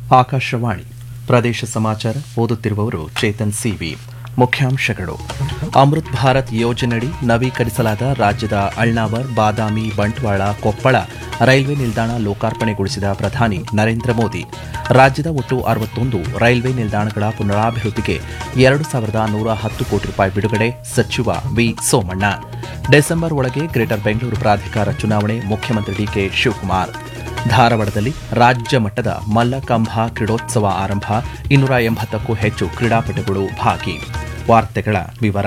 ಆಕಾಶವಾಣಿ ಪ್ರದೇಶ ಸಮಾಚಾರ ಓದುತ್ತಿರುವವರು ಚೇತನ್ ಸಿವಿ ಮುಖ್ಯಾಂಶಗಳು ಅಮೃತ್ ಭಾರತ್ ಯೋಜನೆಯಡಿ ನವೀಕರಿಸಲಾದ ರಾಜ್ಯದ ಅಳ್ನಾವರ್ ಬಾದಾಮಿ ಬಂಟ್ವಾಳ ಕೊಪ್ಪಳ ರೈಲ್ವೆ ನಿಲ್ದಾಣ ಲೋಕಾರ್ಪಣೆಗೊಳಿಸಿದ ಪ್ರಧಾನಿ ನರೇಂದ್ರ ಮೋದಿ ರಾಜ್ಯದ ಒಟ್ಟು ಅರವತ್ತೊಂದು ರೈಲ್ವೆ ನಿಲ್ದಾಣಗಳ ಪುನರಾಭಿವೃದ್ಧಿಗೆ ಎರಡು ಸಾವಿರದ ನೂರ ಹತ್ತು ಕೋಟಿ ರೂಪಾಯಿ ಬಿಡುಗಡೆ ಸಚಿವ ವಿ ಸೋಮಣ್ಣ ಡಿಸೆಂಬರ್ ಒಳಗೆ ಗ್ರೇಟರ್ ಬೆಂಗಳೂರು ಪ್ರಾಧಿಕಾರ ಚುನಾವಣೆ ಮುಖ್ಯಮಂತ್ರಿ ಡಿಕೆ ಶಿವಕುಮಾರ್ ಧಾರವಾಡದಲ್ಲಿ ರಾಜ್ಯ ಮಟ್ಟದ ಮಲ್ಲಕಂಬ ಕ್ರೀಡೋತ್ಸವ ಆರಂಭ ಇನ್ನೂರ ಎಂಬತ್ತಕ್ಕೂ ಹೆಚ್ಚು ಕ್ರೀಡಾಪಟುಗಳು ಭಾಗಿ ವಾರ್ತೆಗಳ ವಿವರ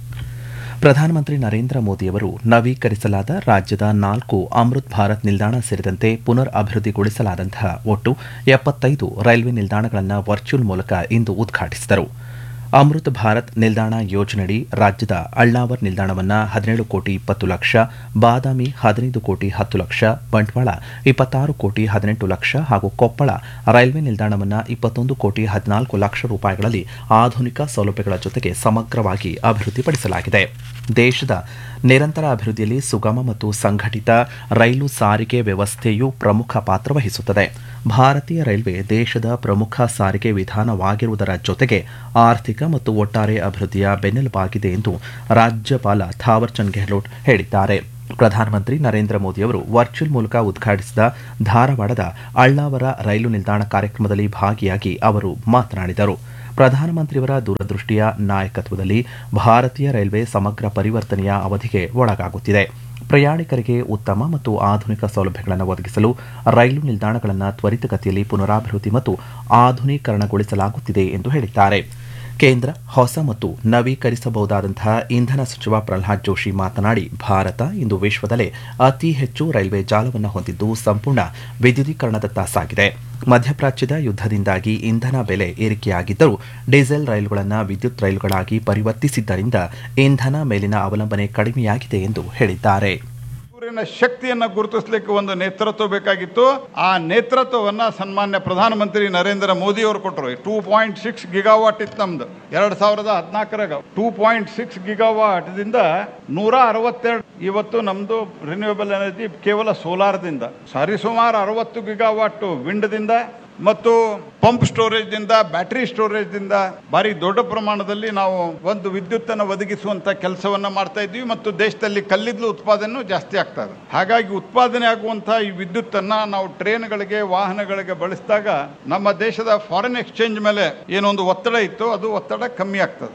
ಪ್ರಧಾನಮಂತ್ರಿ ನರೇಂದ್ರ ಮೋದಿಯವರು ನವೀಕರಿಸಲಾದ ರಾಜ್ಯದ ನಾಲ್ಕು ಅಮೃತ್ ಭಾರತ್ ನಿಲ್ದಾಣ ಸೇರಿದಂತೆ ಪುನರ್ ಅಭಿವೃದ್ಧಿಗೊಳಿಸಲಾದಂತಹ ಒಟ್ಟು ಎಪ್ಪತ್ತೈದು ರೈಲ್ವೆ ನಿಲ್ದಾಣಗಳನ್ನು ವರ್ಚುವಲ್ ಮೂಲಕ ಇಂದು ಉದ್ಘಾಟಿಸಿದರು ಅಮೃತ್ ಭಾರತ್ ನಿಲ್ದಾಣ ಯೋಜನೆಯಡಿ ರಾಜ್ಯದ ಅಳ್ನಾವರ್ ನಿಲ್ದಾಣವನ್ನು ಹದಿನೇಳು ಕೋಟಿ ಇಪ್ಪತ್ತು ಲಕ್ಷ ಬಾದಾಮಿ ಹದಿನೈದು ಕೋಟಿ ಹತ್ತು ಲಕ್ಷ ಬಂಟ್ವಾಳ ಇಪ್ಪತ್ತಾರು ಕೋಟಿ ಹದಿನೆಂಟು ಲಕ್ಷ ಹಾಗೂ ಕೊಪ್ಪಳ ರೈಲ್ವೆ ನಿಲ್ದಾಣವನ್ನು ಇಪ್ಪತ್ತೊಂದು ಕೋಟಿ ಹದಿನಾಲ್ಕು ಲಕ್ಷ ರೂಪಾಯಿಗಳಲ್ಲಿ ಆಧುನಿಕ ಸೌಲಭ್ಯಗಳ ಜೊತೆಗೆ ಸಮಗ್ರವಾಗಿ ಅಭಿವೃದ್ಧಿಪಡಿಸಲಾಗಿದೆ ದೇಶದ ನಿರಂತರ ಅಭಿವೃದ್ಧಿಯಲ್ಲಿ ಸುಗಮ ಮತ್ತು ಸಂಘಟಿತ ರೈಲು ಸಾರಿಗೆ ವ್ಯವಸ್ಥೆಯು ಪ್ರಮುಖ ಪಾತ್ರ ವಹಿಸುತ್ತದೆ ಭಾರತೀಯ ರೈಲ್ವೆ ದೇಶದ ಪ್ರಮುಖ ಸಾರಿಗೆ ವಿಧಾನವಾಗಿರುವುದರ ಜೊತೆಗೆ ಆರ್ಥಿಕ ಮತ್ತು ಒಟ್ಟಾರೆ ಅಭಿವೃದ್ಧಿಯ ಬೆನ್ನೆಲುಬಾಗಿದೆ ಎಂದು ರಾಜ್ಯಪಾಲ ಥಾವರ್ಚಂದ್ ಗೆಹ್ಲೋಟ್ ಹೇಳಿದ್ದಾರೆ ಪ್ರಧಾನಮಂತ್ರಿ ನರೇಂದ್ರ ಮೋದಿಯವರು ವರ್ಚುವಲ್ ಮೂಲಕ ಉದ್ಘಾಟಿಸಿದ ಧಾರವಾಡದ ಅಳ್ನಾವರ ರೈಲು ನಿಲ್ದಾಣ ಕಾರ್ಯಕ್ರಮದಲ್ಲಿ ಭಾಗಿಯಾಗಿ ಅವರು ಮಾತನಾಡಿದರು ಪ್ರಧಾನಮಂತ್ರಿಯವರ ದೂರದೃಷ್ಟಿಯ ನಾಯಕತ್ವದಲ್ಲಿ ಭಾರತೀಯ ರೈಲ್ವೆ ಸಮಗ್ರ ಪರಿವರ್ತನೆಯ ಅವಧಿಗೆ ಒಳಗಾಗುತ್ತಿದೆ ಪ್ರಯಾಣಿಕರಿಗೆ ಉತ್ತಮ ಮತ್ತು ಆಧುನಿಕ ಸೌಲಭ್ಯಗಳನ್ನು ಒದಗಿಸಲು ರೈಲು ನಿಲ್ದಾಣಗಳನ್ನು ತ್ವರಿತಗತಿಯಲ್ಲಿ ಪುನರಾಭಿವೃದ್ಧಿ ಮತ್ತು ಆಧುನೀಕರಣಗೊಳಿಸಲಾಗುತ್ತಿದೆ ಎಂದು ಹೇಳಿದ್ದಾರೆ ಕೇಂದ್ರ ಹೊಸ ಮತ್ತು ನವೀಕರಿಸಬಹುದಾದಂತಹ ಇಂಧನ ಸಚಿವ ಪ್ರಹ್ಲಾದ್ ಜೋಶಿ ಮಾತನಾಡಿ ಭಾರತ ಇಂದು ವಿಶ್ವದಲ್ಲೇ ಅತಿ ಹೆಚ್ಚು ರೈಲ್ವೆ ಜಾಲವನ್ನು ಹೊಂದಿದ್ದು ಸಂಪೂರ್ಣ ವಿದ್ಯುದೀಕರಣದತ್ತ ಸಾಗಿದೆ ಮಧ್ಯಪ್ರಾಚ್ಯದ ಯುದ್ಧದಿಂದಾಗಿ ಇಂಧನ ಬೆಲೆ ಏರಿಕೆಯಾಗಿದ್ದರೂ ಡೀಸೆಲ್ ರೈಲುಗಳನ್ನು ವಿದ್ಯುತ್ ರೈಲುಗಳಾಗಿ ಪರಿವರ್ತಿಸಿದ್ದರಿಂದ ಇಂಧನ ಮೇಲಿನ ಅವಲಂಬನೆ ಕಡಿಮೆಯಾಗಿದೆ ಎಂದು ಹೇಳಿದ್ದಾರೆ ಸೂರ್ಯನ ಶಕ್ತಿಯನ್ನ ಗುರುತಿಸಲಿಕ್ಕೆ ಒಂದು ನೇತೃತ್ವ ಬೇಕಾಗಿತ್ತು ಆ ನೇತೃತ್ವವನ್ನ ಸನ್ಮಾನ್ಯ ಪ್ರಧಾನಮಂತ್ರಿ ನರೇಂದ್ರ ಮೋದಿ ಅವರು ಕೊಟ್ಟರು ಟೂ ಪಾಯಿಂಟ್ ಸಿಕ್ಸ್ ಗಿಗಾವಾಟ್ ಇತ್ತು ನಮ್ದು ಎರಡ್ ಸಾವಿರದ ಹದಿನಾಲ್ಕರಾಗ ಟೂ ಪಾಯಿಂಟ್ ಸಿಕ್ಸ್ ಗಿಗಾವಾಟ್ ದಿಂದ ನೂರ ಅರವತ್ತೆರಡು ಇವತ್ತು ನಮ್ದು ರಿನ್ಯೂಯಬಲ್ ಎನರ್ಜಿ ಕೇವಲ ಸೋಲಾರ್ದಿಂದ ಸರಿಸುಮಾರು ಅರವತ್ತು ಗಿಗಾವಾಟ್ ವಿಂಡ್ದಿಂದ ಮತ್ತು ಪಂಪ್ ಸ್ಟೋರೇಜ್ದಿಂದ ಬ್ಯಾಟರಿ ಸ್ಟೋರೇಜ್ದಿಂದ ಭಾರಿ ದೊಡ್ಡ ಪ್ರಮಾಣದಲ್ಲಿ ನಾವು ಒಂದು ವಿದ್ಯುತ್ತನ್ನು ಒದಗಿಸುವಂತ ಕೆಲಸವನ್ನ ಮಾಡ್ತಾ ಇದ್ವಿ ಮತ್ತು ದೇಶದಲ್ಲಿ ಕಲ್ಲಿದ್ದಲು ಉತ್ಪಾದನೆ ಜಾಸ್ತಿ ಆಗ್ತಾ ಇದೆ ಹಾಗಾಗಿ ಉತ್ಪಾದನೆ ಆಗುವಂತಹ ಈ ವಿದ್ಯುತ್ತನ್ನ ನಾವು ಟ್ರೈನ್ಗಳಿಗೆ ವಾಹನಗಳಿಗೆ ಬಳಸಿದಾಗ ನಮ್ಮ ದೇಶದ ಫಾರಿನ್ ಎಕ್ಸ್ಚೇಂಜ್ ಮೇಲೆ ಏನೊಂದು ಒತ್ತಡ ಇತ್ತು ಅದು ಒತ್ತಡ ಕಮ್ಮಿ ಆಗ್ತದೆ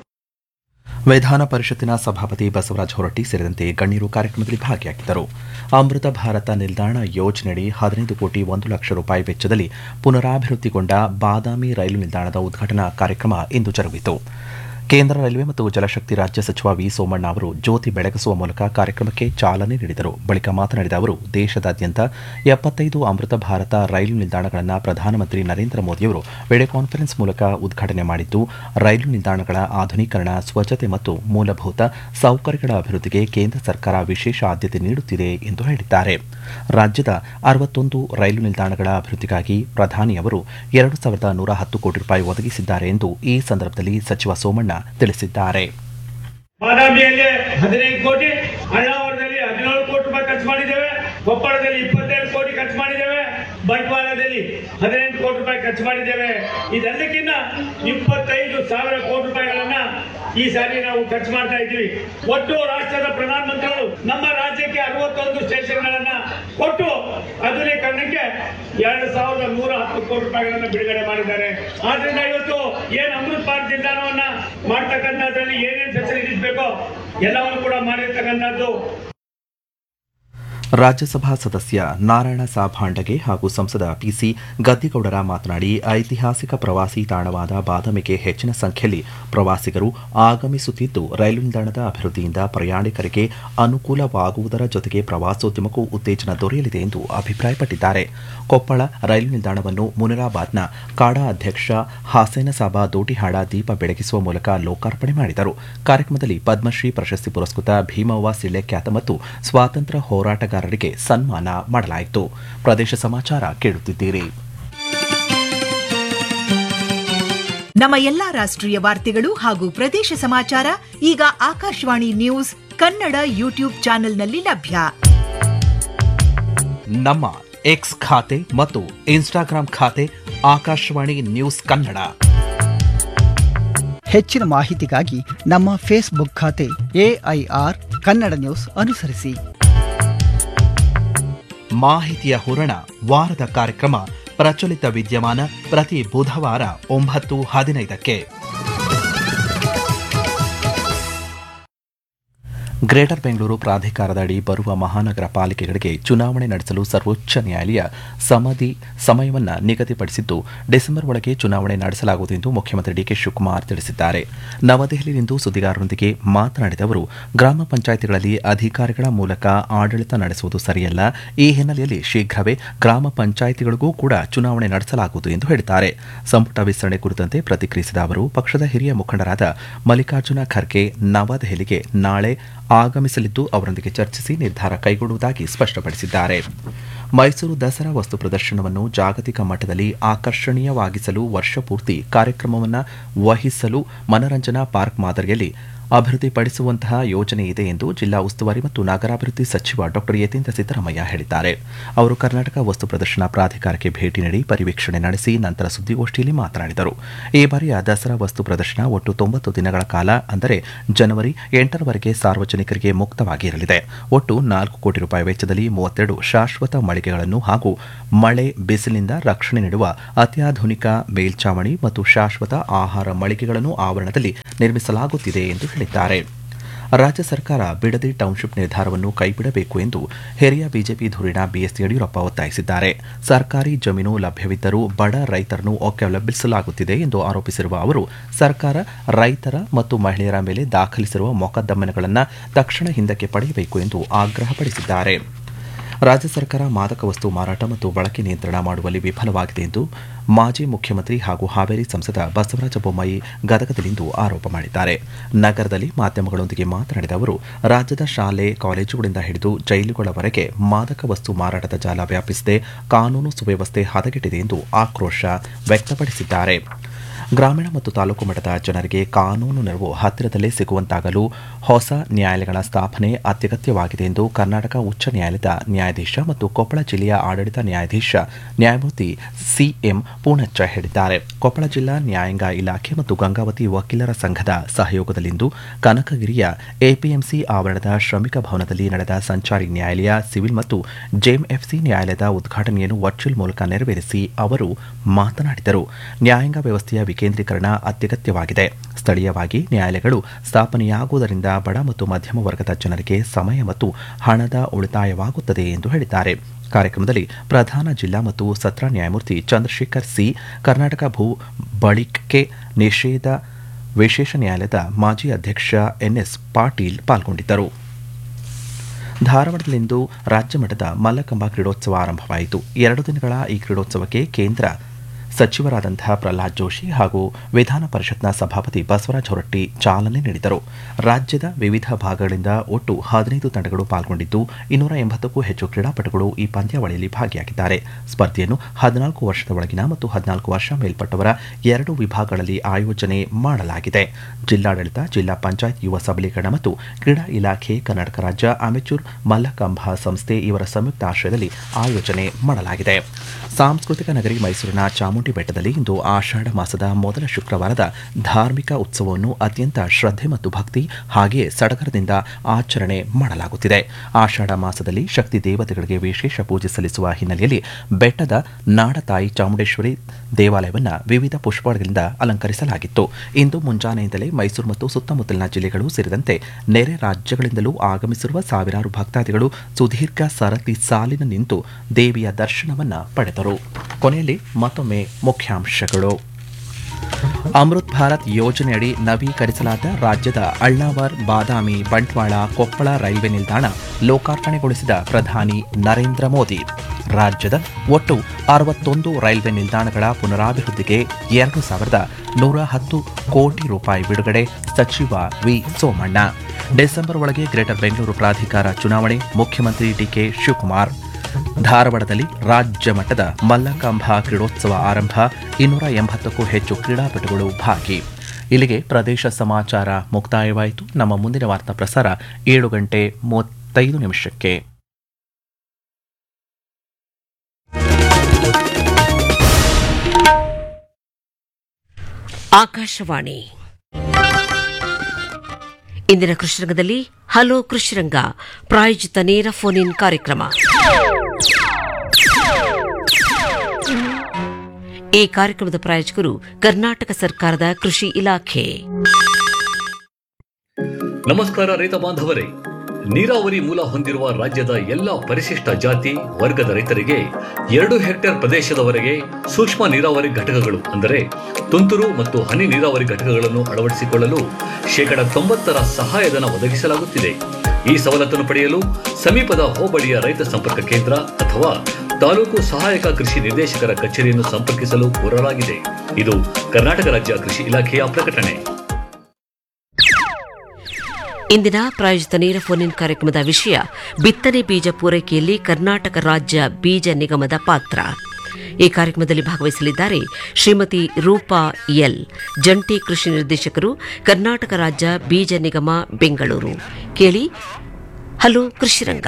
ವಿಧಾನ ಪರಿಷತ್ತಿನ ಸಭಾಪತಿ ಬಸವರಾಜ ಹೊರಟ್ಟಿ ಸೇರಿದಂತೆ ಗಣ್ಯರು ಕಾರ್ಯಕ್ರಮದಲ್ಲಿ ಭಾಗಿಯಾಗಿದ್ದರು ಅಮೃತ ಭಾರತ ನಿಲ್ದಾಣ ಯೋಜನೆಯಡಿ ಹದಿನೈದು ಕೋಟಿ ಒಂದು ಲಕ್ಷ ರೂಪಾಯಿ ವೆಚ್ಚದಲ್ಲಿ ಪುನರಾಭಿವೃದ್ಧಿಗೊಂಡ ಬಾದಾಮಿ ರೈಲು ನಿಲ್ದಾಣದ ಉದ್ಘಾಟನಾ ಕಾರ್ಯಕ್ರಮ ಇಂದು ಜರುಗಿತು ಕೇಂದ್ರ ರೈಲ್ವೆ ಮತ್ತು ಜಲಶಕ್ತಿ ರಾಜ್ಯ ಸಚಿವ ವಿ ಸೋಮಣ್ಣ ಅವರು ಜ್ಯೋತಿ ಬೆಳಗಿಸುವ ಮೂಲಕ ಕಾರ್ಯಕ್ರಮಕ್ಕೆ ಚಾಲನೆ ನೀಡಿದರು ಬಳಿಕ ಮಾತನಾಡಿದ ಅವರು ದೇಶದಾದ್ಯಂತ ಎಪ್ಪತ್ತೈದು ಅಮೃತ ಭಾರತ ರೈಲು ನಿಲ್ದಾಣಗಳನ್ನು ಪ್ರಧಾನಮಂತ್ರಿ ನರೇಂದ್ರ ಮೋದಿಯವರು ವಿಡಿಯೋ ಕಾನ್ಫರೆನ್ಸ್ ಮೂಲಕ ಉದ್ಘಾಟನೆ ಮಾಡಿದ್ದು ರೈಲು ನಿಲ್ದಾಣಗಳ ಆಧುನೀಕರಣ ಸ್ವಚ್ಛತೆ ಮತ್ತು ಮೂಲಭೂತ ಸೌಕರ್ಯಗಳ ಅಭಿವೃದ್ಧಿಗೆ ಕೇಂದ್ರ ಸರ್ಕಾರ ವಿಶೇಷ ಆದ್ಯತೆ ನೀಡುತ್ತಿದೆ ಎಂದು ಹೇಳಿದ್ದಾರೆ ರಾಜ್ಯದ ಅರವತ್ತೊಂದು ರೈಲು ನಿಲ್ದಾಣಗಳ ಅಭಿವೃದ್ಧಿಗಾಗಿ ಪ್ರಧಾನಿ ಅವರು ಎರಡು ಸಾವಿರದ ನೂರ ಹತ್ತು ಕೋಟಿ ರೂಪಾಯಿ ಒದಗಿಸಿದ್ದಾರೆ ಎಂದು ಈ ಸಂದರ್ಭದಲ್ಲಿ ಸಚಿವ ಸೋಮಣ್ಣ ತಿಳಿಸಿದ್ದಾರೆ ಬಾದಾಮಿಯಲ್ಲಿ ಹದಿನೈದು ಕೋಟಿ ಅಳ್ಳಾವರದಲ್ಲಿ ಹದಿನೇಳು ಕೋಟಿ ರೂಪಾಯಿ ಖರ್ಚು ಮಾಡಿದ್ದೇವೆ ಕೊಪ್ಪಳದಲ್ಲಿ ಇಪ್ಪತ್ತೆರಡು ಕೋಟಿ ಖರ್ಚು ಮಾಡಿದ್ದೇವೆ ಬಂಟ್ವಾಳದಲ್ಲಿ ಹದಿನೆಂಟು ಕೋಟಿ ರೂಪಾಯಿ ಖರ್ಚು ಮಾಡಿದ್ದೇವೆ ಇದೆಲ್ಲಕ್ಕಿಂತ ಇಪ್ಪತ್ತೈದು ಸಾವಿರ ಕೋಟಿ ರೂಪಾಯಿಗಳನ್ನ ಈ ಸಾರಿ ನಾವು ಖರ್ಚು ಮಾಡ್ತಾ ಇದ್ದೀವಿ ಒಟ್ಟು ರಾಷ್ಟ್ರದ ಪ್ರಧಾನಮಂತ್ರಿಗಳು ನಮ್ಮ ರಾಜ್ಯಕ್ಕೆ ಅರವತ್ತೊಂದು ಸ್ಟೇಷನ್ಗಳನ್ನ ಕೊಟ್ಟು ಆಧುನೀಕರಣಕ್ಕೆ ಎರಡು ಸಾವಿರದ ನೂರ ಹತ್ತು ಕೋಟಿ ರೂಪಾಯಿಗಳನ್ನ ಬಿಡುಗಡೆ ಮಾಡಿದ್ದಾರೆ ಆದ್ರಿಂದ ಇವತ್ತು ಏನ್ ಅಮೃತ್ ಭಾರತ್ ನಿಲ್ದಾಣವನ್ನ ಮಾಡ್ತಕ್ಕಂಥದ್ರಲ್ಲಿ ಏನೇನು ಫೆಸಿಲಿಟೀಸ್ ಬೇಕೋ ಎಲ್ಲವನ್ನು ಕೂಡ ಮಾಡಿರ್ತಕ್ಕಂಥದ್ದು ರಾಜ್ಯಸಭಾ ಸದಸ್ಯ ನಾರಾಯಣ ಸಾಭಾಂಡಗೆ ಹಾಗೂ ಸಂಸದ ಪಿಸಿ ಗದ್ದಿಗೌಡರ ಮಾತನಾಡಿ ಐತಿಹಾಸಿಕ ಪ್ರವಾಸಿ ತಾಣವಾದ ಬಾದಾಮಿಗೆ ಹೆಚ್ಚಿನ ಸಂಖ್ಯೆಯಲ್ಲಿ ಪ್ರವಾಸಿಗರು ಆಗಮಿಸುತ್ತಿದ್ದು ರೈಲು ನಿಲ್ದಾಣದ ಅಭಿವೃದ್ಧಿಯಿಂದ ಪ್ರಯಾಣಿಕರಿಗೆ ಅನುಕೂಲವಾಗುವುದರ ಜೊತೆಗೆ ಪ್ರವಾಸೋದ್ಯಮಕ್ಕೂ ಉತ್ತೇಜನ ದೊರೆಯಲಿದೆ ಎಂದು ಅಭಿಪ್ರಾಯಪಟ್ಟಿದ್ದಾರೆ ಕೊಪ್ಪಳ ರೈಲು ನಿಲ್ದಾಣವನ್ನು ಮುನಿರಾಬಾದ್ನ ಕಾಡಾ ಅಧ್ಯಕ್ಷ ಹಾಸೇನ ಸಾಬಾ ದೋಟಿಹಾಡ ದೀಪ ಬೆಳಗಿಸುವ ಮೂಲಕ ಲೋಕಾರ್ಪಣೆ ಮಾಡಿದರು ಕಾರ್ಯಕ್ರಮದಲ್ಲಿ ಪದ್ಮಶ್ರೀ ಪ್ರಶಸ್ತಿ ಪುರಸ್ಕೃತ ಭೀಮವ್ವ ಸಿಳ್ಳೆಖ್ಯಾತ ಮತ್ತು ಸ್ವಾತಂತ್ರ್ಯ ಹೋರಾಟಗಾರರಿಗೆ ಸನ್ಮಾನ ಮಾಡಲಾಯಿತು ಪ್ರದೇಶ ಸಮಾಚಾರ ಕೇಳುತ್ತಿದ್ದೀರಿ ನಮ್ಮ ಎಲ್ಲಾ ರಾಷ್ಟ್ರೀಯ ವಾರ್ತೆಗಳು ಹಾಗೂ ಪ್ರದೇಶ ಸಮಾಚಾರ ಈಗ ಆಕಾಶವಾಣಿ ನ್ಯೂಸ್ ಕನ್ನಡ ಯೂಟ್ಯೂಬ್ ಚಾನೆಲ್ನಲ್ಲಿ ಲಭ್ಯ ನಮ್ಮ ಎಕ್ಸ್ ಖಾತೆ ಮತ್ತು ಇನ್ಸ್ಟಾಗ್ರಾಂ ಖಾತೆ ಆಕಾಶವಾಣಿ ನ್ಯೂಸ್ ಕನ್ನಡ ಹೆಚ್ಚಿನ ಮಾಹಿತಿಗಾಗಿ ನಮ್ಮ ಫೇಸ್ಬುಕ್ ಖಾತೆ ಎಐಆರ್ ಕನ್ನಡ ನ್ಯೂಸ್ ಅನುಸರಿಸಿ ಮಾಹಿತಿಯ ಹೂರಣ ವಾರದ ಕಾರ್ಯಕ್ರಮ ಪ್ರಚಲಿತ ವಿದ್ಯಮಾನ ಪ್ರತಿ ಬುಧವಾರ ಒಂಬತ್ತು ಹದಿನೈದಕ್ಕೆ ಗ್ರೇಟರ್ ಬೆಂಗಳೂರು ಪ್ರಾಧಿಕಾರದ ಅಡಿ ಬರುವ ಮಹಾನಗರ ಪಾಲಿಕೆಗಳಿಗೆ ಚುನಾವಣೆ ನಡೆಸಲು ಸರ್ವೋಚ್ಚ ನ್ಯಾಯಾಲಯ ಸಮಾಧಿ ಸಮಯವನ್ನು ನಿಗದಿಪಡಿಸಿದ್ದು ಡಿಸೆಂಬರ್ ಒಳಗೆ ಚುನಾವಣೆ ನಡೆಸಲಾಗುವುದು ಎಂದು ಮುಖ್ಯಮಂತ್ರಿ ಡಿಕೆ ಶಿವಕುಮಾರ್ ತಿಳಿಸಿದ್ದಾರೆ ನವದೆಹಲಿಯಲ್ಲಿಂದು ಸುದ್ದಿಗಾರರೊಂದಿಗೆ ಮಾತನಾಡಿದ ಅವರು ಗ್ರಾಮ ಪಂಚಾಯಿತಿಗಳಲ್ಲಿ ಅಧಿಕಾರಿಗಳ ಮೂಲಕ ಆಡಳಿತ ನಡೆಸುವುದು ಸರಿಯಲ್ಲ ಈ ಹಿನ್ನೆಲೆಯಲ್ಲಿ ಶೀಘ್ರವೇ ಗ್ರಾಮ ಪಂಚಾಯಿತಿಗಳಿಗೂ ಕೂಡ ಚುನಾವಣೆ ನಡೆಸಲಾಗುವುದು ಎಂದು ಹೇಳಿದ್ದಾರೆ ಸಂಪುಟ ವಿಸ್ತರಣೆ ಕುರಿತಂತೆ ಪ್ರತಿಕ್ರಿಯಿಸಿದ ಅವರು ಪಕ್ಷದ ಹಿರಿಯ ಮುಖಂಡರಾದ ಮಲ್ಲಿಕಾರ್ಜುನ ಖರ್ಗೆ ನವದೆಹಲಿಗೆ ನಾಳೆ ಆಗಮಿಸಲಿದ್ದು ಅವರೊಂದಿಗೆ ಚರ್ಚಿಸಿ ನಿರ್ಧಾರ ಕೈಗೊಳ್ಳುವುದಾಗಿ ಸ್ಪಷ್ಟಪಡಿಸಿದ್ದಾರೆ ಮೈಸೂರು ದಸರಾ ವಸ್ತು ಪ್ರದರ್ಶನವನ್ನು ಜಾಗತಿಕ ಮಟ್ಟದಲ್ಲಿ ಆಕರ್ಷಣೀಯವಾಗಿಸಲು ವರ್ಷಪೂರ್ತಿ ಕಾರ್ಯಕ್ರಮವನ್ನು ವಹಿಸಲು ಮನರಂಜನಾ ಪಾರ್ಕ್ ಮಾದರಿಯಲ್ಲಿ ಅಭಿವೃದ್ಧಿಪಡಿಸುವಂತಹ ಯೋಜನೆ ಇದೆ ಎಂದು ಜಿಲ್ಲಾ ಉಸ್ತುವಾರಿ ಮತ್ತು ನಗರಾಭಿವೃದ್ಧಿ ಸಚಿವ ಡಾ ಯತೀಂದ್ರ ಸಿದ್ದರಾಮಯ್ಯ ಹೇಳಿದ್ದಾರೆ ಅವರು ಕರ್ನಾಟಕ ವಸ್ತು ಪ್ರದರ್ಶನ ಪ್ರಾಧಿಕಾರಕ್ಕೆ ಭೇಟಿ ನೀಡಿ ಪರಿವೀಕ್ಷಣೆ ನಡೆಸಿ ನಂತರ ಸುದ್ದಿಗೋಷ್ಠಿಯಲ್ಲಿ ಮಾತನಾಡಿದರು ಈ ಬಾರಿಯ ದಸರಾ ವಸ್ತು ಪ್ರದರ್ಶನ ಒಟ್ಟು ತೊಂಬತ್ತು ದಿನಗಳ ಕಾಲ ಅಂದರೆ ಜನವರಿ ಎಂಟರವರೆಗೆ ಸಾರ್ವಜನಿಕರಿಗೆ ಮುಕ್ತವಾಗಿ ಇರಲಿದೆ ಒಟ್ಟು ನಾಲ್ಕು ಕೋಟಿ ರೂಪಾಯಿ ವೆಚ್ಚದಲ್ಲಿ ಮೂವತ್ತೆರಡು ಶಾಶ್ವತ ಮಳಿಗೆಗಳನ್ನು ಹಾಗೂ ಮಳೆ ಬಿಸಿಲಿನಿಂದ ರಕ್ಷಣೆ ನೀಡುವ ಅತ್ಯಾಧುನಿಕ ಮೇಲ್ಚಾವಣಿ ಮತ್ತು ಶಾಶ್ವತ ಆಹಾರ ಮಳಿಗೆಗಳನ್ನು ಆವರಣದಲ್ಲಿ ನಿರ್ಮಿಸಲಾಗುತ್ತಿದೆ ಎಂದು ಹೇಳಿದ್ದಾರೆ ರಾಜ್ಯ ಸರ್ಕಾರ ಬಿಡದಿ ಟೌನ್ಶಿಪ್ ನಿರ್ಧಾರವನ್ನು ಕೈಬಿಡಬೇಕು ಎಂದು ಹಿರಿಯ ಬಿಜೆಪಿ ಧುರೀಣ ಬಿಎಸ್ ಯಡಿಯೂರಪ್ಪ ಒತ್ತಾಯಿಸಿದ್ದಾರೆ ಸರ್ಕಾರಿ ಜಮೀನು ಲಭ್ಯವಿದ್ದರೂ ಬಡ ರೈತರನ್ನು ಒಕ್ಕಲೆಬ್ಬಿಸಲಾಗುತ್ತಿದೆ ಎಂದು ಆರೋಪಿಸಿರುವ ಅವರು ಸರ್ಕಾರ ರೈತರ ಮತ್ತು ಮಹಿಳೆಯರ ಮೇಲೆ ದಾಖಲಿಸಿರುವ ಮೊಕದ್ದಮೆಗಳನ್ನು ತಕ್ಷಣ ಹಿಂದಕ್ಕೆ ಪಡೆಯಬೇಕು ಎಂದು ಆಗ್ರಹಪಡಿಸಿದ್ದಾರೆ ರಾಜ್ಯ ಸರ್ಕಾರ ಮಾದಕ ವಸ್ತು ಮಾರಾಟ ಮತ್ತು ಬಳಕೆ ನಿಯಂತ್ರಣ ಮಾಡುವಲ್ಲಿ ವಿಫಲವಾಗಿದೆ ಎಂದು ಮಾಜಿ ಮುಖ್ಯಮಂತ್ರಿ ಹಾಗೂ ಹಾವೇರಿ ಸಂಸದ ಬಸವರಾಜ ಬೊಮ್ಮಾಯಿ ಗದಗದಲ್ಲಿಂದು ಆರೋಪ ಮಾಡಿದ್ದಾರೆ ನಗರದಲ್ಲಿ ಮಾಧ್ಯಮಗಳೊಂದಿಗೆ ಮಾತನಾಡಿದ ಅವರು ರಾಜ್ಯದ ಶಾಲೆ ಕಾಲೇಜುಗಳಿಂದ ಹಿಡಿದು ಜೈಲುಗಳವರೆಗೆ ಮಾದಕ ವಸ್ತು ಮಾರಾಟದ ಜಾಲ ವ್ಯಾಪಿಸಿದೆ ಕಾನೂನು ಸುವ್ಯವಸ್ಥೆ ಹದಗೆಟ್ಟಿದೆ ಎಂದು ಆಕ್ರೋಶ ವ್ಯಕ್ತಪಡಿಸಿದ್ದಾರೆ ಗ್ರಾಮೀಣ ಮತ್ತು ತಾಲೂಕು ಮಟ್ಟದ ಜನರಿಗೆ ಕಾನೂನು ನೆರವು ಹತ್ತಿರದಲ್ಲೇ ಸಿಗುವಂತಾಗಲು ಹೊಸ ನ್ಯಾಯಾಲಯಗಳ ಸ್ಥಾಪನೆ ಅತ್ಯಗತ್ಯವಾಗಿದೆ ಎಂದು ಕರ್ನಾಟಕ ಉಚ್ಚ ನ್ಯಾಯಾಲಯದ ನ್ಯಾಯಾಧೀಶ ಮತ್ತು ಕೊಪ್ಪಳ ಜಿಲ್ಲೆಯ ಆಡಳಿತ ನ್ಯಾಯಾಧೀಶ ನ್ಯಾಯಮೂರ್ತಿ ಸಿಎಂ ಪೂಣಚ್ಚ ಹೇಳಿದ್ದಾರೆ ಕೊಪ್ಪಳ ಜಿಲ್ಲಾ ನ್ಯಾಯಾಂಗ ಇಲಾಖೆ ಮತ್ತು ಗಂಗಾವತಿ ವಕೀಲರ ಸಂಘದ ಸಹಯೋಗದಲ್ಲಿಂದು ಕನಕಗಿರಿಯ ಎಪಿಎಂಸಿ ಆವರಣದ ಶ್ರಮಿಕ ಭವನದಲ್ಲಿ ನಡೆದ ಸಂಚಾರಿ ನ್ಯಾಯಾಲಯ ಸಿವಿಲ್ ಮತ್ತು ಜೆಎಂಎಫ್ಸಿ ನ್ಯಾಯಾಲಯದ ಉದ್ಘಾಟನೆಯನ್ನು ವರ್ಚುವಲ್ ಮೂಲಕ ನೆರವೇರಿಸಿ ಅವರು ಮಾತನಾಡಿದರು ನ್ಯಾಯಾಂಗ ವ್ಯವಸ್ಥೆಯ ವಿಕೇಂದ್ರೀಕರಣ ಅತ್ಯಗತ್ಯವಾಗಿದೆ ಸ್ಥಳೀಯವಾಗಿ ನ್ಯಾಯಾಲಯಗಳು ಸ್ಥಾಪನೆಯಾಗುವುದರಿಂದ ಬಡ ಮತ್ತು ಮಧ್ಯಮ ವರ್ಗದ ಜನರಿಗೆ ಸಮಯ ಮತ್ತು ಹಣದ ಉಳಿತಾಯವಾಗುತ್ತದೆ ಎಂದು ಹೇಳಿದ್ದಾರೆ ಕಾರ್ಯಕ್ರಮದಲ್ಲಿ ಪ್ರಧಾನ ಜಿಲ್ಲಾ ಮತ್ತು ಸತ್ರ ನ್ಯಾಯಮೂರ್ತಿ ಚಂದ್ರಶೇಖರ್ ಸಿ ಕರ್ನಾಟಕ ಭೂ ಬಳಿಕೆ ನಿಷೇಧ ವಿಶೇಷ ನ್ಯಾಯಾಲಯದ ಮಾಜಿ ಅಧ್ಯಕ್ಷ ಎನ್ಎಸ್ ಪಾಟೀಲ್ ಪಾಲ್ಗೊಂಡಿದ್ದರು ಧಾರವಾಡದಲ್ಲಿಂದು ರಾಜ್ಯ ಮಟ್ಟದ ಮಲ್ಲಕಂಬ ಕ್ರೀಡೋತ್ಸವ ಆರಂಭವಾಯಿತು ಎರಡು ದಿನಗಳ ಈ ಕ್ರೀಡೋತ್ಸವಕ್ಕೆ ಕೇಂದ್ರ ಸಚಿವರಾದಂತಹ ಪ್ರಹ್ಲಾದ್ ಜೋಶಿ ಹಾಗೂ ವಿಧಾನ ಪರಿಷತ್ನ ಸಭಾಪತಿ ಬಸವರಾಜ ಹೊರಟ್ಟಿ ಚಾಲನೆ ನೀಡಿದರು ರಾಜ್ಯದ ವಿವಿಧ ಭಾಗಗಳಿಂದ ಒಟ್ಟು ಹದಿನೈದು ತಂಡಗಳು ಪಾಲ್ಗೊಂಡಿದ್ದು ಇನ್ನೂರ ಎಂಬತ್ತಕ್ಕೂ ಹೆಚ್ಚು ಕ್ರೀಡಾಪಟುಗಳು ಈ ಪಂದ್ಯಾವಳಿಯಲ್ಲಿ ಭಾಗಿಯಾಗಿದ್ದಾರೆ ಸ್ಪರ್ಧೆಯನ್ನು ಹದಿನಾಲ್ಕು ವರ್ಷದ ಒಳಗಿನ ಮತ್ತು ಹದಿನಾಲ್ಕು ವರ್ಷ ಮೇಲ್ಪಟ್ಟವರ ಎರಡು ವಿಭಾಗಗಳಲ್ಲಿ ಆಯೋಜನೆ ಮಾಡಲಾಗಿದೆ ಜಿಲ್ಲಾಡಳಿತ ಜಿಲ್ಲಾ ಪಂಚಾಯತ್ ಯುವ ಸಬಲೀಕರಣ ಮತ್ತು ಕ್ರೀಡಾ ಇಲಾಖೆ ಕರ್ನಾಟಕ ರಾಜ್ಯ ಅಮೆಚೂರ್ ಮಲ್ಲಕಂಬ ಸಂಸ್ಥೆ ಇವರ ಸಂಯುಕ್ತ ಆಶ್ರಯದಲ್ಲಿ ಆಯೋಜನೆ ಮಾಡಲಾಗಿದೆ ಸಾಂಸ್ಕೃತಿಕ ನಗರಿ ಮೈಸೂರಿನ ಚಾಮುಂಡಿ ಬೆಟ್ಟದಲ್ಲಿ ಇಂದು ಆಷಾಢ ಮಾಸದ ಮೊದಲ ಶುಕ್ರವಾರದ ಧಾರ್ಮಿಕ ಉತ್ಸವವನ್ನು ಅತ್ಯಂತ ಶ್ರದ್ಧೆ ಮತ್ತು ಭಕ್ತಿ ಹಾಗೆಯೇ ಸಡಗರದಿಂದ ಆಚರಣೆ ಮಾಡಲಾಗುತ್ತಿದೆ ಆಷಾಢ ಮಾಸದಲ್ಲಿ ಶಕ್ತಿ ದೇವತೆಗಳಿಗೆ ವಿಶೇಷ ಪೂಜೆ ಸಲ್ಲಿಸುವ ಹಿನ್ನೆಲೆಯಲ್ಲಿ ಬೆಟ್ಟದ ನಾಡತಾಯಿ ಚಾಮುಂಡೇಶ್ವರಿ ದೇವಾಲಯವನ್ನು ವಿವಿಧ ಪುಷ್ಪಗಳಿಂದ ಅಲಂಕರಿಸಲಾಗಿತ್ತು ಇಂದು ಮುಂಜಾನೆಯಿಂದಲೇ ಮೈಸೂರು ಮತ್ತು ಸುತ್ತಮುತ್ತಲಿನ ಜಿಲ್ಲೆಗಳು ಸೇರಿದಂತೆ ನೆರೆ ರಾಜ್ಯಗಳಿಂದಲೂ ಆಗಮಿಸಿರುವ ಸಾವಿರಾರು ಭಕ್ತಾದಿಗಳು ಸುದೀರ್ಘ ಸರತಿ ಸಾಲಿನ ನಿಂತು ದೇವಿಯ ದರ್ಶನವನ್ನ ಪಡೆದರು ಕೊನೆಯಲ್ಲಿ ಮತ್ತೊಮ್ಮೆ ಮುಖ್ಯಾಂಶಗಳು ಅಮೃತ್ ಭಾರತ್ ಯೋಜನೆಯಡಿ ನವೀಕರಿಸಲಾದ ರಾಜ್ಯದ ಅಳ್ನಾವರ್ ಬಾದಾಮಿ ಬಂಟ್ವಾಳ ಕೊಪ್ಪಳ ರೈಲ್ವೆ ನಿಲ್ದಾಣ ಲೋಕಾರ್ಪಣೆಗೊಳಿಸಿದ ಪ್ರಧಾನಿ ನರೇಂದ್ರ ಮೋದಿ ರಾಜ್ಯದ ಒಟ್ಟು ಅರವತ್ತೊಂದು ರೈಲ್ವೆ ನಿಲ್ದಾಣಗಳ ಪುನರಾಭಿವೃದ್ಧಿಗೆ ಎರಡು ಸಾವಿರದ ನೂರ ಹತ್ತು ಕೋಟಿ ರೂಪಾಯಿ ಬಿಡುಗಡೆ ಸಚಿವ ವಿ ಸೋಮಣ್ಣ ಡಿಸೆಂಬರ್ ಒಳಗೆ ಗ್ರೇಟರ್ ಬೆಂಗಳೂರು ಪ್ರಾಧಿಕಾರ ಚುನಾವಣೆ ಮುಖ್ಯಮಂತ್ರಿ ಡಿಕೆ ಶಿವಕುಮಾರ್ ಧಾರವಾಡದಲ್ಲಿ ರಾಜ್ಯ ಮಟ್ಟದ ಮಲ್ಲಕಂಬ ಕ್ರೀಡೋತ್ಸವ ಆರಂಭ ಇನ್ನೂರ ಎಂಬತ್ತಕ್ಕೂ ಹೆಚ್ಚು ಕ್ರೀಡಾಪಟುಗಳು ಭಾಗಿ ಇಲ್ಲಿಗೆ ಪ್ರದೇಶ ಸಮಾಚಾರ ಮುಕ್ತಾಯವಾಯಿತು ನಮ್ಮ ಮುಂದಿನ ವಾರ್ತಾ ಪ್ರಸಾರ ಏಳು ಗಂಟೆ ಮೂವತ್ತೈದು ನಿಮಿಷಕ್ಕೆ ಆಕಾಶವಾಣಿ ಇಂದಿನ ಕೃಷಿರಂಗದಲ್ಲಿ ಹಲೋ ಕೃಷಿರಂಗ ಪ್ರಾಯೋಜಿತ ನೇರ ಫೋನ್ ಇನ್ ಕಾರ್ಯಕ್ರಮ ಈ ಕಾರ್ಯಕ್ರಮದ ಪ್ರಾಯೋಜಕರು ಕರ್ನಾಟಕ ಸರ್ಕಾರದ ಕೃಷಿ ಇಲಾಖೆ ನಮಸ್ಕಾರ ರೈತ ಬಾಂಧವರೇ ನೀರಾವರಿ ಮೂಲ ಹೊಂದಿರುವ ರಾಜ್ಯದ ಎಲ್ಲ ಪರಿಶಿಷ್ಟ ಜಾತಿ ವರ್ಗದ ರೈತರಿಗೆ ಎರಡು ಹೆಕ್ಟೇರ್ ಪ್ರದೇಶದವರೆಗೆ ಸೂಕ್ಷ್ಮ ನೀರಾವರಿ ಘಟಕಗಳು ಅಂದರೆ ತುಂತುರು ಮತ್ತು ಹನಿ ನೀರಾವರಿ ಘಟಕಗಳನ್ನು ಅಳವಡಿಸಿಕೊಳ್ಳಲು ಶೇಕಡ ತೊಂಬತ್ತರ ಸಹಾಯಧನ ಒದಗಿಸಲಾಗುತ್ತಿದೆ ಈ ಸವಲತ್ತನ್ನು ಪಡೆಯಲು ಸಮೀಪದ ಹೋಬಳಿಯ ರೈತ ಸಂಪರ್ಕ ಕೇಂದ್ರ ಅಥವಾ ತಾಲೂಕು ಸಹಾಯಕ ಕೃಷಿ ನಿರ್ದೇಶಕರ ಕಚೇರಿಯನ್ನು ಸಂಪರ್ಕಿಸಲು ಕೋರಲಾಗಿದೆ ಇದು ಕರ್ನಾಟಕ ರಾಜ್ಯ ಕೃಷಿ ಇಲಾಖೆಯ ಪ್ರಕಟಣೆ ಇಂದಿನ ಪ್ರಾಯೋಜಿತ ನೇರ ಫೋನ್ ಇನ್ ಕಾರ್ಯಕ್ರಮದ ವಿಷಯ ಬಿತ್ತನೆ ಬೀಜ ಪೂರೈಕೆಯಲ್ಲಿ ಕರ್ನಾಟಕ ರಾಜ್ಯ ಬೀಜ ನಿಗಮದ ಪಾತ್ರ ಈ ಕಾರ್ಯಕ್ರಮದಲ್ಲಿ ಭಾಗವಹಿಸಲಿದ್ದಾರೆ ಶ್ರೀಮತಿ ರೂಪಾ ಎಲ್ ಜಂಟಿ ಕೃಷಿ ನಿರ್ದೇಶಕರು ಕರ್ನಾಟಕ ರಾಜ್ಯ ಬೀಜ ನಿಗಮ ಬೆಂಗಳೂರು ಕೇಳಿ ಹಲೋ ಕೃಷಿರಂಗ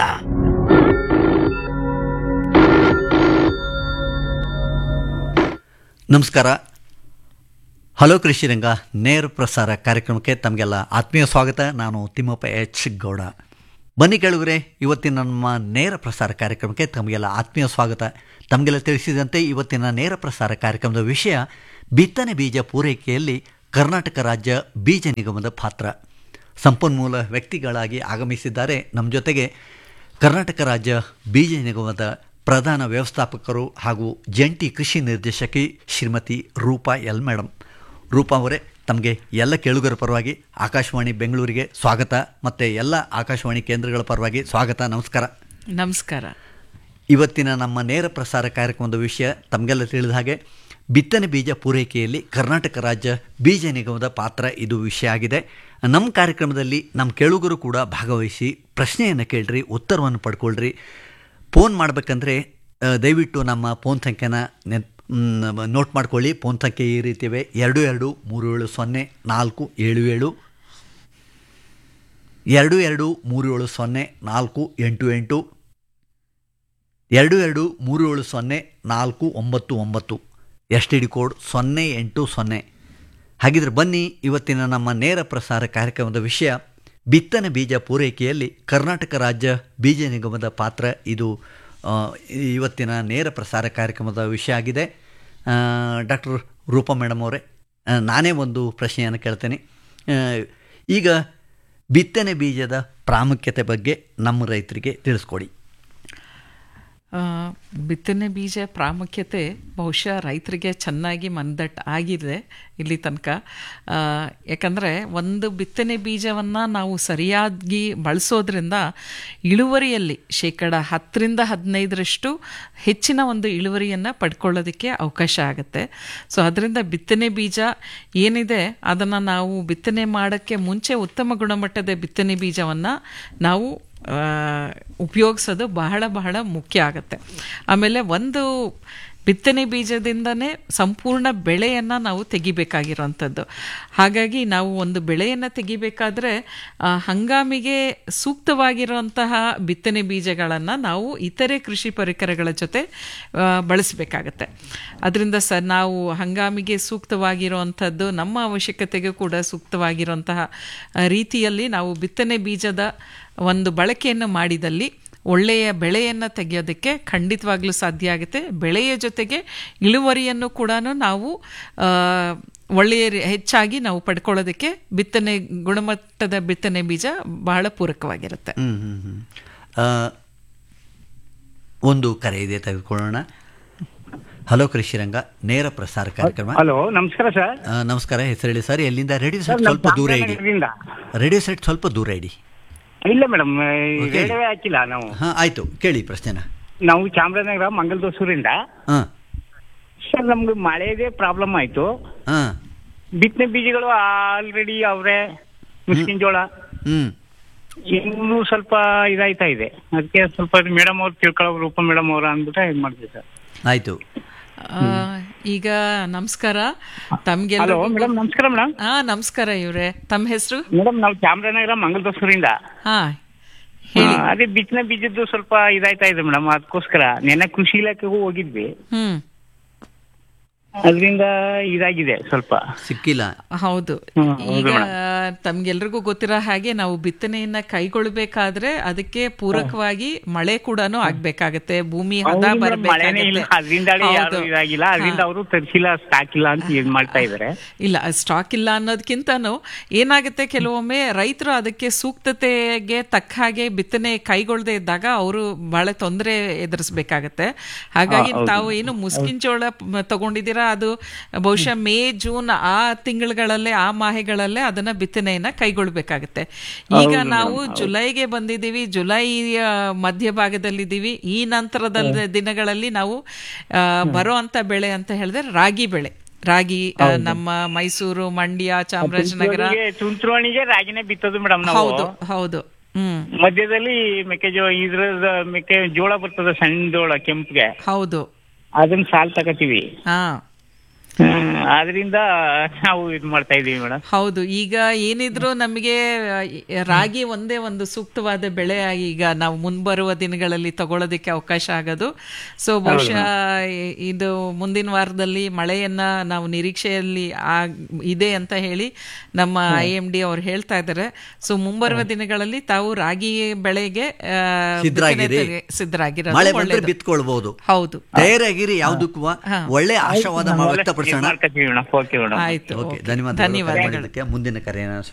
ನಮಸ್ಕಾರ ಹಲೋ ಕೃಷಿರಂಗ ನೇರ ಪ್ರಸಾರ ಕಾರ್ಯಕ್ರಮಕ್ಕೆ ತಮಗೆಲ್ಲ ಆತ್ಮೀಯ ಸ್ವಾಗತ ನಾನು ತಿಮ್ಮಪ್ಪ ಎಚ್ ಗೌಡ ಬನ್ನಿ ಕೇಳುಗರೆ ಇವತ್ತಿನ ನಮ್ಮ ನೇರ ಪ್ರಸಾರ ಕಾರ್ಯಕ್ರಮಕ್ಕೆ ತಮಗೆಲ್ಲ ಆತ್ಮೀಯ ಸ್ವಾಗತ ತಮಗೆಲ್ಲ ತಿಳಿಸಿದಂತೆ ಇವತ್ತಿನ ನೇರ ಪ್ರಸಾರ ಕಾರ್ಯಕ್ರಮದ ವಿಷಯ ಬಿತ್ತನೆ ಬೀಜ ಪೂರೈಕೆಯಲ್ಲಿ ಕರ್ನಾಟಕ ರಾಜ್ಯ ಬೀಜ ನಿಗಮದ ಪಾತ್ರ ಸಂಪನ್ಮೂಲ ವ್ಯಕ್ತಿಗಳಾಗಿ ಆಗಮಿಸಿದ್ದಾರೆ ನಮ್ಮ ಜೊತೆಗೆ ಕರ್ನಾಟಕ ರಾಜ್ಯ ಬೀಜ ನಿಗಮದ ಪ್ರಧಾನ ವ್ಯವಸ್ಥಾಪಕರು ಹಾಗೂ ಜಂಟಿ ಕೃಷಿ ನಿರ್ದೇಶಕಿ ಶ್ರೀಮತಿ ರೂಪಾ ಎಲ್ ಮೇಡಮ್ ರೂಪಾ ಅವರೇ ತಮಗೆ ಎಲ್ಲ ಕೇಳುಗರ ಪರವಾಗಿ ಆಕಾಶವಾಣಿ ಬೆಂಗಳೂರಿಗೆ ಸ್ವಾಗತ ಮತ್ತು ಎಲ್ಲ ಆಕಾಶವಾಣಿ ಕೇಂದ್ರಗಳ ಪರವಾಗಿ ಸ್ವಾಗತ ನಮಸ್ಕಾರ ನಮಸ್ಕಾರ ಇವತ್ತಿನ ನಮ್ಮ ನೇರ ಪ್ರಸಾರ ಕಾರ್ಯಕ್ರಮದ ವಿಷಯ ತಮಗೆಲ್ಲ ತಿಳಿದ ಹಾಗೆ ಬಿತ್ತನೆ ಬೀಜ ಪೂರೈಕೆಯಲ್ಲಿ ಕರ್ನಾಟಕ ರಾಜ್ಯ ಬೀಜ ನಿಗಮದ ಪಾತ್ರ ಇದು ವಿಷಯ ಆಗಿದೆ ನಮ್ಮ ಕಾರ್ಯಕ್ರಮದಲ್ಲಿ ನಮ್ಮ ಕೇಳುಗರು ಕೂಡ ಭಾಗವಹಿಸಿ ಪ್ರಶ್ನೆಯನ್ನು ಕೇಳ್ರಿ ಉತ್ತರವನ್ನು ಪಡ್ಕೊಳ್ರಿ ಫೋನ್ ಮಾಡಬೇಕಂದ್ರೆ ದಯವಿಟ್ಟು ನಮ್ಮ ಫೋನ್ ಸಂಖ್ಯೆನ ನೆನ್ ನೋಟ್ ಮಾಡ್ಕೊಳ್ಳಿ ಫೋನ್ ಸಂಖ್ಯೆ ಈ ರೀತಿ ಇವೆ ಎರಡು ಎರಡು ಮೂರು ಏಳು ಸೊನ್ನೆ ನಾಲ್ಕು ಏಳು ಏಳು ಎರಡು ಎರಡು ಮೂರು ಏಳು ಸೊನ್ನೆ ನಾಲ್ಕು ಎಂಟು ಎಂಟು ಎರಡು ಎರಡು ಮೂರು ಏಳು ಸೊನ್ನೆ ನಾಲ್ಕು ಒಂಬತ್ತು ಒಂಬತ್ತು ಎಸ್ ಟಿ ಡಿ ಕೋಡ್ ಸೊನ್ನೆ ಎಂಟು ಸೊನ್ನೆ ಹಾಗಿದ್ರೆ ಬನ್ನಿ ಇವತ್ತಿನ ನಮ್ಮ ನೇರ ಪ್ರಸಾರ ಕಾರ್ಯಕ್ರಮದ ವಿಷಯ ಬಿತ್ತನೆ ಬೀಜ ಪೂರೈಕೆಯಲ್ಲಿ ಕರ್ನಾಟಕ ರಾಜ್ಯ ಬೀಜ ನಿಗಮದ ಪಾತ್ರ ಇದು ಆ, ಇವತ್ತಿನ ನೇರ ಪ್ರಸಾರ ಕಾರ್ಯಕ್ರಮದ ವಿಷಯ ಆಗಿದೆ ಡಾಕ್ಟರ್ ರೂಪಾ ಮೇಡಮ್ ಅವರೇ ಆ, ನಾನೇ ಒಂದು ಪ್ರಶ್ನೆಯನ್ನು ಕೇಳ್ತೇನೆ ಆ, ಈಗ ಬಿತ್ತನೆ ಬೀಜದ ಪ್ರಾಮುಖ್ಯತೆ ಬಗ್ಗೆ ನಮ್ಮ ರೈತರಿಗೆ ತಿಳಿಸ್ಕೊಡಿ ಆ, ಬಿತ್ತನೆ ಬೀಜ ಪ್ರಾಮುಖ್ಯತೆ ಬಹುಶಃ ರೈತರಿಗೆ ಚೆನ್ನಾಗಿ ಮನದಟ್ಟು ಆಗಿದೆ ಇಲ್ಲಿ ತನಕ ಆ, ಯಾಕಂದರೆ ಒಂದು ಬಿತ್ತನೆ ಬೀಜವನ್ನು ನಾವು ಸರಿಯಾಗಿ ಬಳಸೋದ್ರಿಂದ ಇಳುವರಿಯಲ್ಲಿ ಶೇಕಡ ಹತ್ತರಿಂದ ಹದಿನೈದರಷ್ಟು ಹೆಚ್ಚಿನ ಒಂದು ಇಳುವರಿಯನ್ನು ಪಡ್ಕೊಳ್ಳೋದಕ್ಕೆ ಅವಕಾಶ ಆಗುತ್ತೆ ಸೊ ಅದರಿಂದ ಬಿತ್ತನೆ ಬೀಜ ಏನಿದೆ ಅದನ್ನು ನಾವು ಬಿತ್ತನೆ ಮಾಡೋಕ್ಕೆ ಮುಂಚೆ ಉತ್ತಮ ಗುಣಮಟ್ಟದ ಬಿತ್ತನೆ ಬೀಜವನ್ನು ನಾವು ಆ, ಉಪಯೋಗಿಸೋದು ಬಹಳ ಬಹಳ ಮುಖ್ಯ ಆಗುತ್ತೆ ಆಮೇಲೆ ಒಂದು ಬಿತ್ತನೆ ಬೀಜದಿಂದನೇ ಸಂಪೂರ್ಣ ಬೆಳೆಯನ್ನು ನಾವು ತೆಗಿಬೇಕಾಗಿರೋವಂಥದ್ದು ಹಾಗಾಗಿ ನಾವು ಒಂದು ಬೆಳೆಯನ್ನು ತೆಗಿಬೇಕಾದ್ರೆ ಆ, ಹಂಗಾಮಿಗೆ ಸೂಕ್ತವಾಗಿರುವಂತಹ ಬಿತ್ತನೆ ಬೀಜಗಳನ್ನು ನಾವು ಇತರೆ ಕೃಷಿ ಪರಿಕರಗಳ ಜೊತೆ ಆ, ಬಳಸಬೇಕಾಗತ್ತೆ ಅದರಿಂದ ಸ ನಾವು ಹಂಗಾಮಿಗೆ ಸೂಕ್ತವಾಗಿರುವಂಥದ್ದು ನಮ್ಮ ಅವಶ್ಯಕತೆಗೂ ಕೂಡ ಸೂಕ್ತವಾಗಿರುವಂತಹ ಆ, ರೀತಿಯಲ್ಲಿ ನಾವು ಬಿತ್ತನೆ ಬೀಜದ ಒಂದು ಬಳಕೆಯನ್ನು ಮಾಡಿದಲ್ಲಿ ಒಳ್ಳೆಯ ಬೆಳೆಯನ್ನು ತೆಗೆಯೋದಕ್ಕೆ ಖಂಡಿತವಾಗ್ಲೂ ಸಾಧ್ಯ ಆಗುತ್ತೆ ಬೆಳೆಯ ಜೊತೆಗೆ ಇಳುವರಿಯನ್ನು ಕೂಡ ನಾವು ಆ, ಒಳ್ಳೆಯ ರೀ- ಹೆಚ್ಚಾಗಿ ನಾವು ಪಡ್ಕೊಳ್ಳೋದಕ್ಕೆ ಬಿತ್ತನೆ ಗುಣಮಟ್ಟದ ಬಿತ್ತನೆ ಬೀಜ ಬಹಳ ಪೂರಕವಾಗಿರುತ್ತೆ ಹ್ಮ್, ಹ್ಮ್, ಹ್ಮ್. ಆ, ಒಂದು ಕರೆ ಇದೆ ತೆಗೆದುಕೊಳ್ಳೋಣ ಹಲೋ ಕೃಷಿರಂಗ ನೇರ ಪ್ರಸಾರ ಕಾರ್ಯಕ್ರಮ ಹಲೋ ನಮಸ್ಕಾರ ಸರ್ ಆ, ನಮಸ್ಕಾರ ಹೆಸರು ಹೇಳಿ ಸರ್ ಎಲ್ಲಿಂದ ರೇಡಿಯೋ ಸರ್ ಸೆಟ್ ನಮ್ಮ ಸ್ವಲ್ಪ ದೂರ ಇಡಿ ಚಾಮರಾಜನಗರದಿಂದ. ರೇಡಿಯೋ ಸೆಟ್ ಸ್ವಲ್ಪ ದೂರ ಇಡಿ ಇಲ್ಲ ಮೇಡಮ್ Okay. ರೇಡಿಯೋವೇ ಹಾಕಿಲ್ಲ ನಾವು ಹಾಂ ಆಯಿತು ಕೇಳಿ ಪ್ರಶ್ನೆನ ನಾವು ಚಾಮರಾಜನಗರ ಮಂಗಲದೋಸೂರಿಂದ ಹಾಂ ಸರ್ ನಮ್ಗೆ ಮಳೆದೇ ಪ್ರಾಬ್ಲಮ್ ಆಯ್ತು ಹಾಂ ಬಿತ್ತನೆ ಬೀಜಗಳು ಆಲ್ರೆಡಿ ಅವರೇ ಮುಸ್ಕಿನ ಜೋಳ ಹ್ಞೂ ಇನ್ನೂ ಸ್ವಲ್ಪ ಇದಾಯ್ತಾ ಇದೆ ಅದಕ್ಕೆ ಸ್ವಲ್ಪ ಮೇಡಮ್ ಅವ್ರು ತಿಳ್ಕೊಳ್ಳೋ ರೂಪ ಮೇಡಮ್ ಅವ್ರ ಅಂದ್ಬಿಟ್ಟು ಇದು ಮಾಡ್ತೀವಿ ಸರ್ ಆಯಿತು ಆ, ಈಗ ನಮಸ್ಕಾರ ಹಲೋ ತಮ್ಗೆಲ್ಲ ಮೇಡಮ್ ನಮಸ್ಕಾರ ಮೇಡಮ್ ಹಾ ನಮಸ್ಕಾರ ಇವ್ರೆ ತಮ್ಮ ಹೆಸರು ಮೇಡಮ್ ನಾವು ಚಾಮರಾಜನಗರ ಮಂಗಲದೋಸೂರಿಂದ ಹಾ ಆ, ಅದೇ ಬಿತ್ತನೆ ಬೀಜದ್ದು ಸ್ವಲ್ಪ ಇದಾಯ್ತಾ ಇದೆ ಮೇಡಮ್ ಅದಕ್ಕೋಸ್ಕರ ನೆನ್ನೆ ಕೃಷಿ ಇಲಾಖೆಗೂ ಹೋಗಿದ್ವಿ ಹ್ಮ್ ಅದರಿಂದ ಇದಾಗಿದೆ ಸ್ವಲ್ಪ ಸಿಕ್ಕಿಲ್ಲ ಹೌದು ಹ್ಮ್, ಹೌದು ಈಗ ಮೇಡಮ್. ತಮ್ಗೆಲ್ರಿಗೂ ಗೊತ್ತಿರೋ ಹಾಗೆ ನಾವು ಬಿತ್ತನೆಯನ್ನ ಕೈಗೊಳ್ಬೇಕಾದ್ರೆ ಅದಕ್ಕೆ ಪೂರಕವಾಗಿ ಮಳೆ ಕೂಡ ಆಗ್ಬೇಕಾಗತ್ತೆ ಭೂಮಿ ಹದ ಹೌದು ಮೇಡಮ್, ಮಳೆನೇ ಇಲ್ಲ ಬರ್ಬೇಕಾಗತ್ತೆ ಅದರಿಂದಲೇ ಯಾರು ಹೌದು. ಇದಾಗಿಲ್ಲ ಅದರಿಂದ ಅವರು ತರಿಸಿಲ್ಲ ಸ್ಟಾಕ್ ಇಲ್ಲ ಅಂತ ಇದ್ ಮಾಡ್ತಾ ಇದಾರೆ ಇಲ್ಲ ಸ್ಟಾಕ್ ಇಲ್ಲ ಅನ್ನೋದಕ್ಕಿಂತನೂ ಏನಾಗುತ್ತೆ ಕೆಲವೊಮ್ಮೆ ರೈತರು ಅದಕ್ಕೆ ಸೂಕ್ತತೆಗೆ ತಕ್ಕ ಹಾಗೆ ಬಿತ್ತನೆ ಕೈಗೊಳ್ಳದೆ ಇದ್ದಾಗ ಅವರು ಬಹಳ ತೊಂದರೆ ಎದುರಿಸಬೇಕಾಗತ್ತೆ ಹಾಗಾಗಿ ಹಾ, ಹೌದು. ತಾವು ಏನು ಮುಸ್ಕಿನ್ ಜೋಳ ಮ- ತಗೊಂಡಿದ್ದೀರಾ ಅದು ಬಹುಶಃ ಮೇ ಜೂನ್ ಆ ತಿಂಗಳುಗಳಲ್ಲೇ ಆ ಮಾಹೆಗಳಲ್ಲೇ ಅದನ್ನ ಬಿತ್ತನೆಯನ್ನ ಕೈಗೊಳ್ಬೇಕಾಗತ್ತೆ ಈಗ ಹೌದು ನಾವು ಮೇಡಮ್, ಹೌದು. ಜುಲೈಗೆ ಬಂದಿದ್ದೀವಿ ಜುಲೈಯ ಮಧ್ಯಭಾಗದಲ್ಲಿದ್ದೀವಿ ಈ ನಂತರದ ದಿನಗಳಲ್ಲಿ ನಾವು ಆ, ಬರೋ ಅಂತ ಬೆಳೆ ಅಂತ ಹೇಳಿದ್ರೆ ರಾಗಿ ಬೆಳೆ ರಾಗಿ ಆ, ನಮ್ಮ ಮೈಸೂರು ಮಂಡ್ಯ ಚಾಮರಾಜನಗರ ತುಂತುರುವಣಿಗೆ- ತುಂತುರುವಣಿಗೆ ರಾಗಿನೇ ಬಿತ್ತೋದು ಮೇಡಮ್ ನಾವು ಹೌದು ಹೌದು ಹ್ಮ್ ಮಧ್ಯದಲ್ಲಿ ಮೆಕ್ಕೆಜೋಳ ಇದ್ರದ ಮೆಕ್ಕೆ ಜೋಳ ಬರ್ತದೆ ಸಣ್ಣ ಜೋಳ ಕೆಂಪ್ಗೆ ಹೌದು ಅದನ್ನ ಸಾಲ್ ತಗೋತೀವಿ ಹಾ ಹ್ಮ್, ಅದರಿಂದ ನಾವು ಇದು ಮಾಡ್ತಾ ಇದೀವಿ ಮೇಡಮ್ ಹೌದು ಈಗ ಏನಿದ್ರು ನಮಗೆ ಆ, ರಾಗಿ ಒಂದೇ ಒಂದು ಸೂಕ್ತವಾದ ಬೆಳೆ ಈಗ ನಾವು ಮುಂಬರುವ ದಿನಗಳಲ್ಲಿ ತಗೊಳ್ಳೋದಕ್ಕೆ ಅವಕಾಶ ಆಗೋದು ಸೊ ಬಹುಶಃ ಇ- ಇದು ಮುಂದಿನ ವಾರದಲ್ಲಿ ಮಳೆಯನ್ನ ನಾವು ನಿರೀಕ್ಷೆಯಲ್ಲಿ ಆಗ್- ಇದೆ ಅಂತ ಹೇಳಿ ನಮ್ಮ ಐ ಎಂ ಡಿ ಅವ್ರು ಹೇಳ್ತಾ ಇದ್ದಾರೆ ಸೊ ಮುಂಬರುವ ದಿನಗಳಲ್ಲಿ ತಾವು ರಾಗಿ ಬೆಳೆಗೆ ಆ, ಸಿದ್ಧರಾಗಿರಿ. ಬಿತ್ತನೆ ಸಿದ್ಧರಾಗಿರೋದು ಮಳೆ ಬಂದ್ರೆ ಒಳ್ಳೇದು. ಬಿತ್ಕೊಳ್ಬಹುದು ಹೌದು ತಯಾರಾಗಿರಿ ಯಾವ್ದಕ್ಕೂ ಒಳ್ಳೆ ಆಶಾವಾದ ವ್ಯಕ್ತಪಡಿಸೋಣ ಮಾಡ್ಕೊತೀವಿ ಮೇಡಮ್ ಓಕೆ ಮೇಡಮ್ ಆಯ್ತು ಓಕೆ ಓಕೆ. ಧನ್ಯವಾದ ಧನ್ಯವಾದಗಳು ಮುಂದಿನ ಕರೆಯನ್ನು